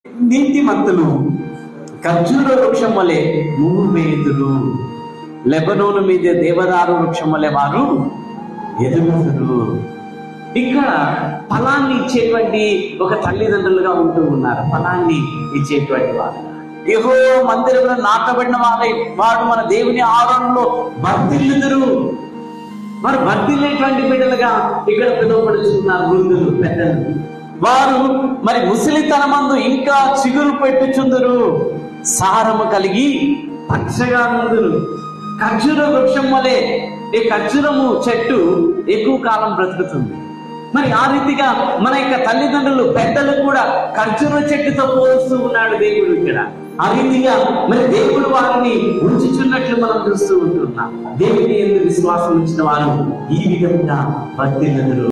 నీతిమంతులు ఖర్జూర వృక్షం వలె భూమేదురు లెబనోను మీద దేవదారు వృక్షం వలె వారు ఎదుగుతురు ఇక్కడ ఫలాన్ని ఇచ్చేటువంటి ఒక తల్లిదండ్రులుగా ఉంటూ ఉన్నారు ఫలాన్ని ఇచ్చేటువంటి వారు ఏహో మందిరంలో నాటబడిన వారై వాడు మన దేవుని ఆవరణలో వర్ధిల్లుదురు వారు వర్ధిల్లేటువంటి బిడ్డలుగా ఇక్కడ పిలువబడుతున్నారు వృద్ధులు పెద్దలు వారు మరి ముసలితనమందు ఇంకా చిగురు పెట్టుచుందురు సారము కలిగి పచ్చగా నుందురు ఖర్జూర వృక్షం వలె ఈ ఖర్జూరము చెట్టు ఎక్కువ కాలం బ్రతుకుతుంది మరి ఆ రీతిగా మన యొక్క తల్లిదండ్రులు పెద్దలు కూడా ఖర్జూర చెట్టుతో పోలుస్తూ ఉన్నాడు దేవుడు ఇక్కడ ఆ రీతిగా మరి దేవుడు వారిని ఉంచుచున్నట్లు మనం చూస్తూ ఉంటున్నాం దేవుని ఎందుకు విశ్వాసం ఉంచిన వారు ఈ విధంగా వర్తిల్లుదురు